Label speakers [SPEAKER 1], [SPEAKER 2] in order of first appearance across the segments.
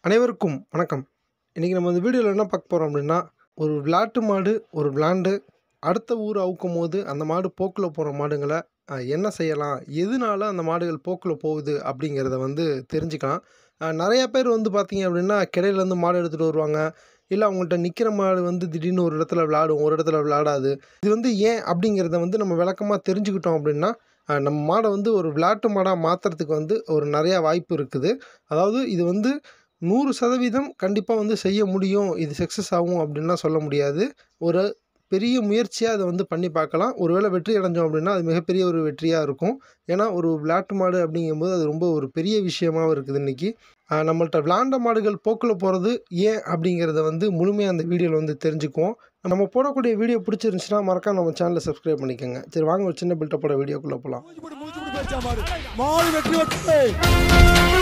[SPEAKER 1] அனைவருக்கும் வணக்கம் இன்றைக்கி நம்ம இந்த வீடியோவில் என்ன பார்க்க போகிறோம் அப்படின்னா ஒரு விளாட்டு மாடு ஒரு விளாண்டு அடுத்த ஊர் அவுக்கும் போது அந்த மாடு போக்கில் போகிற மாடுங்களை அஹ், என்ன செய்யலாம் எதனால அந்த மாடுகள் போக்கில் போகுது அப்படிங்கிறத வந்து தெரிஞ்சுக்கலாம் அஹ், நிறைய பேர் வந்து பார்த்தீங்க அப்படின்னா கிடையிலேருந்து மாடு எடுத்துகிட்டு வருவாங்க இல்லை அவங்கள்ட்ட நிற்கிற மாடு வந்து திடீர்னு ஒரு இடத்துல விளாடும் ஒரு இடத்துல விளாடாது இது வந்து ஏன் அப்படிங்கிறத வந்து நம்ம விளக்கமாக தெரிஞ்சுக்கிட்டோம் அப்படின்னா அஹ், நம்ம மாடை வந்து ஒரு விளாட்டு மாடாக மாற்றுறதுக்கு வந்து ஒரு நிறையா வாய்ப்பு இருக்குது அதாவது இது வந்து நூறு சதவீதம் கண்டிப்பாக வந்து செய்ய முடியும் இது சக்ஸஸ் ஆகும் அப்படின்லாம் சொல்ல முடியாது ஒரு பெரிய முயற்சியாக அதை வந்து பண்ணி பார்க்கலாம் ஒருவேளை வெற்றி அடைஞ்சோம் அப்படின்னா அது மிகப்பெரிய ஒரு வெற்றியாக இருக்கும் ஏன்னா ஒரு விளாட்டு மாடு அப்படிங்கும்போது அது ரொம்ப ஒரு பெரிய விஷயமாவும் இருக்குது இன்றைக்கி நம்மள்ட்ட விளாண்ட மாடுகள் போக்கில் போகிறது ஏன் அப்படிங்கிறத வந்து முழுமையாக அந்த வீடியோவில் வந்து தெரிஞ்சுக்குவோம் நம்ம போடக்கூடிய வீடியோ பிடிச்சிருந்துச்சுன்னா மறக்காம நம்ம சேனலை சப்ஸ்கிரைப் பண்ணிக்கோங்க சரி வாங்க ஒரு சின்ன பில்டப்போட வீடியோக்குள்ளே போகலாம்
[SPEAKER 2] மூச்சு போட்டு மூச்சு போட்டு போயிடுச்சா மாடு மாடு வெற்றி வெற்றி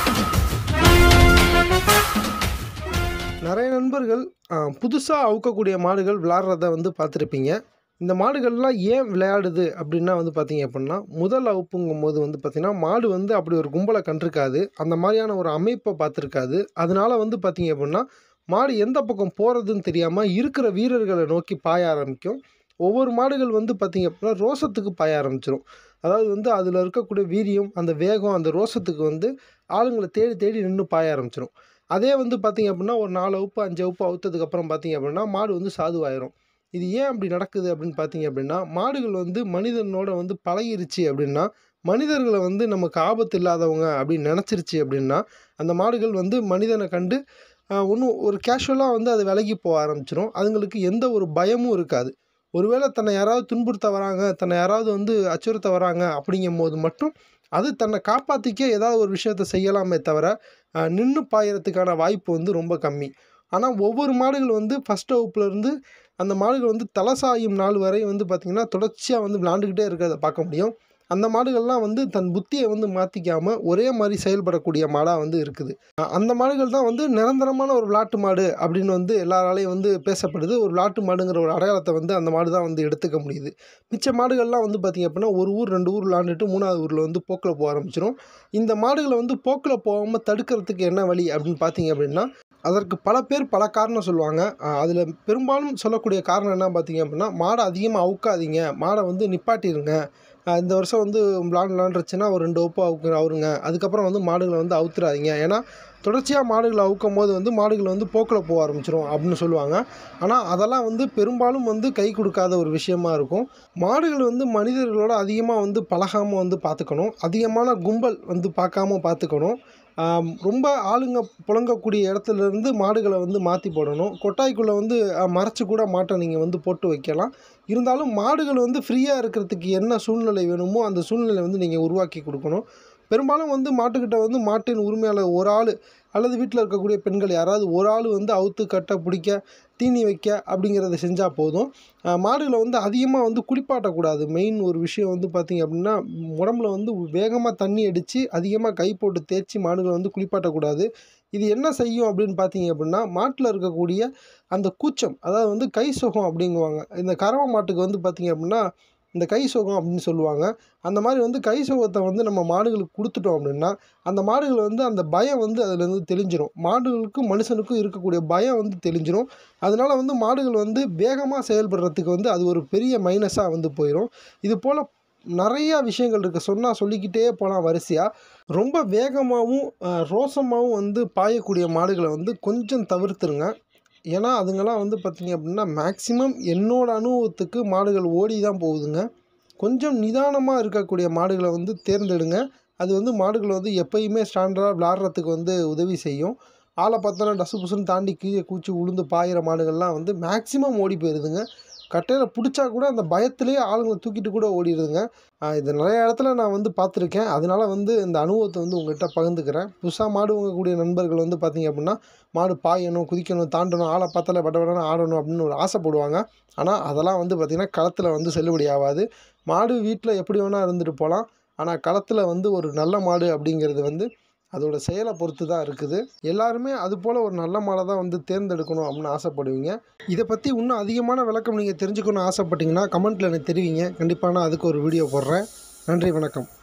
[SPEAKER 1] நிறைய நண்பர்கள் புதுசாக அவுக்கக்கூடிய மாடுகள் விளாட்றத வந்து பார்த்துருப்பீங்க இந்த மாடுகள்லாம் ஏன் விளையாடுது அப்படின்னா வந்து பார்த்தீங்க அப்படின்னா முதல் அவுப்புங்கும் போது வந்து பார்த்திங்கன்னா மாடு வந்து அப்படி ஒரு கும்பலை கண்டிருக்காது அந்த மாதிரியான ஒரு அமைப்பை பார்த்துருக்காது அதனால வந்து பார்த்தீங்க அப்படின்னா மாடு எந்த பக்கம் போகிறதுன்னு தெரியாமல் இருக்கிற வீரர்களை நோக்கி பாய ஆரம்பிக்கும் ஒவ்வொரு மாடுகள் வந்து பார்த்திங்க அப்படின்னா ரோசத்துக்கு பாய ஆரம்பிச்சிடும் அதாவது வந்து அதில் இருக்கக்கூடிய வீரியம் அந்த வேகம் அந்த ரோசத்துக்கு வந்து ஆளுங்களை தேடி தேடி நின்று பாய ஆரம்பிச்சிடும் அதே வந்து பார்த்திங்க அப்படின்னா ஒரு நாலு வகுப்பு அஞ்சு வகுப்பு அவுத்ததுக்கப்புறம் பார்த்திங்க அப்படின்னா மாடு வந்து சாதுவாயிரும் இது ஏன் அப்படி நடக்குது அப்படின்னு பார்த்தீங்க அப்படின்னா மாடுகள் வந்து மனிதனோட வந்து பழகிருச்சு அப்படின்னா மனிதர்களை வந்து நமக்கு ஆபத்து இல்லாதவங்க அப்படின்னு நினச்சிருச்சு அப்படின்னா அந்த மாடுகள் வந்து மனிதனை கண்டு ஒன்றும் ஒரு கேஷுவலாக வந்து அது விலகி போக ஆரம்பிச்சிடும் அதுங்களுக்கு எந்த ஒரு பயமும் இருக்காது ஒருவேளை தன்னை யாராவது துன்புறுத்த வராங்க தன்னை யாராவது வந்து அச்சுறுத்த வராங்க அப்படிங்கும் போது மட்டும் அது தன்னை காப்பாற்றிக்க ஏதாவது ஒரு விஷயத்த செய்யலாமே தவிர நின்று பாயறதுக்கான வாய்ப்பு வந்து ரொம்ப கம்மி ஆனால் ஒவ்வொரு மாடுகள் வந்து ஃபஸ்ட் வகுப்புலேருந்து அந்த மாடுகள் வந்து தலை சாயும் நாள் வரை வந்து பார்த்திங்கன்னா தொடர்ச்சியாக வந்து விளாண்டுக்கிட்டே இருக்கிறத பார்க்க முடியும் அந்த மாடுகள்லாம் வந்து தன் புத்தியை வந்து மாற்றிக்காமல் ஒரே மாதிரி செயல்படக்கூடிய மாடாக வந்து இருக்குது அ- அந்த மாடுகள் தான் வந்து நிரந்தரமான ஒரு விளாட்டு மாடு அப்படின்னு வந்து எல்லாராலையும் வந்து பேசப்படுது ஒரு விளாட்டு மாடுங்கிற ஒரு அடையாளத்தை வந்து அந்த மாடு தான் வந்து எடுத்துக்க முடியுது மிச்ச மாடுகள்லாம் வந்து பார்த்திங்க அப்படின்னா ஒரு ஊர் ரெண்டு ஊர் விளாண்டுட்டு மூணாவது ஊரில் வந்து போக்கில் போக ஆரம்பிச்சிடும் இந்த மாடுகளை வந்து போக்கில் போகாமல் தடுக்கிறதுக்கு என்ன வழி அப்படின்னு பார்த்தீங்க அப்படின்னா அதற்கு பல பேர் பல காரணம் சொல்லுவாங்க அதில் பெரும்பாலும் சொல்லக்கூடிய காரணம் என்ன பார்த்தீங்க அப்படின்னா மாடை அதிகமாக அவுக்காதீங்க மாடை வந்து நிப்பாட்டிருங்க அஹ் இந்த வருஷம் வந்து விளாண்டு விளாண்டுருச்சுன்னா ஒரு ரெண்டு ஒப்பு அவுக்கு அவருங்க அதுக்கப்புறம் வந்து மாடுகளை வந்து அவுத்துறாதீங்க ஏன்னா தொடர்ச்சியாக மாடுகளை அவுக்கும் போது வந்து மாடுகள் வந்து போக்கில் போக ஆரம்பிச்சிரும் அப்படின்னு சொல்லுவாங்க ஆனால் அதெல்லாம் வந்து பெரும்பாலும் வந்து கை கொடுக்காத ஒரு விஷயமா இருக்கும் மாடுகள் வந்து மனிதர்களோட அதிகமாக வந்து பழகாமல் வந்து பார்த்துக்கணும் அதிகமான கும்பல் வந்து பார்க்காம பார்த்துக்கணும் ஆம், ரொம்ப ஆளுங்க புழங்கக்கூடிய இடத்துல இருந்து மாடுகளை வந்து மாற்றி போடணும் கொட்டாய்க்குள்ளே வந்து அஹ், மறைச்சு கூட மாட்டை நீங்கள் வந்து போட்டு வைக்கலாம் இருந்தாலும் மாடுகள் வந்து ஃப்ரீயாக இருக்கிறதுக்கு என்ன சூழ்நிலை வேணுமோ அந்த சூழ்நிலை வந்து நீங்கள் உருவாக்கி கொடுக்கணும் பெரும்பாலும் வந்து மாட்டுக்கிட்ட வந்து மாட்டின் உரிமையாளர் ஒரு ஆள் அல்லது வீட்டில் இருக்கக்கூடிய பெண்கள் யாராவது ஒரு ஆள் வந்து அவுத்து கட்ட பிடிக்க தீனி வைக்க அப்படிங்கிறத செஞ்சால் போதும் அஹ், மாடுகளை வந்து அதிகமாக வந்து குளிப்பாட்டக்கூடாது மெயின் ஒரு விஷயம் வந்து பார்த்திங்க அப்படின்னா உடம்புல வந்து வேகமாக தண்ணி அடித்து அதிகமாக கை போட்டு தேய்ச்சி மாடுகளை வந்து குளிப்பாட்டக்கூடாது இது என்ன செய்யும் அப்படின்னு பார்த்தீங்க அப்படின்னா மாட்டில் இருக்கக்கூடிய அந்த கூச்சம் அதாவது வந்து கை சுகம் அப்படிங்குவாங்க இந்த கறவை மாட்டுக்கு வந்து பார்த்திங்க அப்படின்னா இந்த கை சுகம் அப்படின்னு சொல்லுவாங்க அந்த மாதிரி வந்து கை சுகத்தை வந்து நம்ம மாடுகளுக்கு கொடுத்துட்டோம் அப்படின்னா அந்த மாடுகள் வந்து அந்த பயம் வந்து அதுலேருந்து தெளிஞ்சிரும் மாடுகளுக்கும் மனுஷனுக்கும் இருக்கக்கூடிய பயம் வந்து தெளிஞ்சிரும் அதனால வந்து மாடுகள் வந்து வேகமாக செயல்படுறதுக்கு வந்து அது ஒரு பெரிய மைனஸாக வந்து போயிடும் இது போல் நிறையா விஷயங்கள் இருக்குது சொன்னால் சொல்லிக்கிட்டே போகலாம் வரிசையாக ரொம்ப வேகமாகவும் ரோசமாகவும் வந்து பாயக்கூடிய மாடுகளை வந்து கொஞ்சம் தவிர்த்துருங்க ஏன்னா அதுங்கெல்லாம் வந்து பார்த்திங்க அப்படின்னா மேக்ஸிமம் என்னோட அனுபவத்துக்கு மாடுகள் ஓடி தான் போகுதுங்க கொஞ்சம் நிதானமாக இருக்கக்கூடிய மாடுகளை வந்து தேர்ந்தெடுங்க அது வந்து மாடுகளை வந்து எப்பயுமே ஸ்டாண்டர்டாக விளாட்றதுக்கு வந்து உதவி செய்யும் ஆளை பார்த்தோன்னா டசு புசுன்னு தாண்டி கீழே கூச்சி உளுந்து பாயிற மாடுகள்லாம் வந்து மேக்ஸிமம் ஓடி போயிடுதுங்க கட்டையில் பிடிச்சா கூட அந்த பயத்திலேயே ஆளுங்களை தூக்கிட்டு கூட ஓடிடுதுங்க ஆஹ் இது நிறைய இடத்துல நான் வந்து பார்த்துருக்கேன் அதனால வந்து இந்த அனுபவத்தை வந்து உங்கள்கிட்ட பகிர்ந்துக்கிறேன் புதுசாக மாடு வாங்கக்கூடிய நண்பர்கள் வந்து பார்த்தீங்க அப்படின்னா மாடு பாயணும் குதிக்கணும் தாண்டணும் ஆளை பார்த்தாலே பட்ட படன்னு ஆடணும் அப்படின்னு ஒரு ஆசைப்படுவாங்க ஆனால் அதெல்லாம் வந்து பார்த்திங்கன்னா களத்தில் வந்து செல்லுபடி ஆகாது மாடு வீட்டில் எப்படி வேணால் இருந்துட்டு போகலாம் ஆனால் களத்தில் வந்து ஒரு நல்ல மாடு அப்படிங்கிறது வந்து அதோட செயலை பொறுத்து தான் இருக்குது எல்லாருமே அது போல் ஒரு நல்ல மாடை தான் வந்து தேர்ந்தெடுக்கணும் அப்படின்னு ஆசைப்படுவீங்க இதை பற்றி இன்னும் அதிகமான விளக்கம் நீங்கள் தெரிஞ்சுக்கணும்னு ஆசைப்பட்டீங்கன்னா கமெண்ட்டில் எனக்கு தெரிவிங்க கண்டிப்பாக நான் அதுக்கு ஒரு வீடியோ போடுறேன் நன்றி வணக்கம்